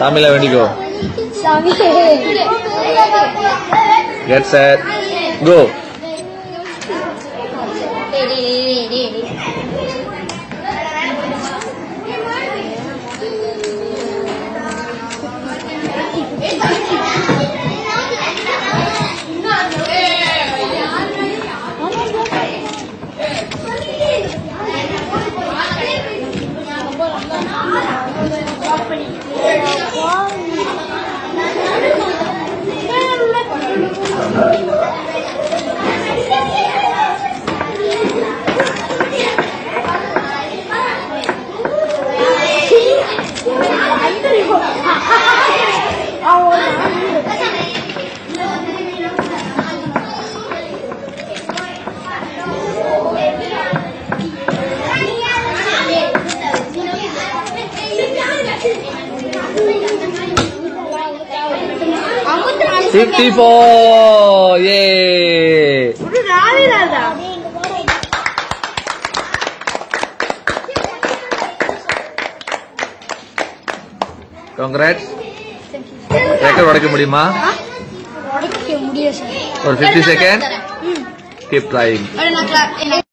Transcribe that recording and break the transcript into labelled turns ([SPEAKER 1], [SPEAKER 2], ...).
[SPEAKER 1] சாமியில வேண்டிக்கோ
[SPEAKER 2] சாமி
[SPEAKER 1] get set go fifty four ஏ கங்க்ராட்ஸ் ரெக்கார்ட் உடைக்க முடியுமா
[SPEAKER 2] உடைக்க முடியும் சார்
[SPEAKER 1] ஒரு ஃபிஃப்டி செகண்ட் கீப் ட்ரைங்
[SPEAKER 2] நான்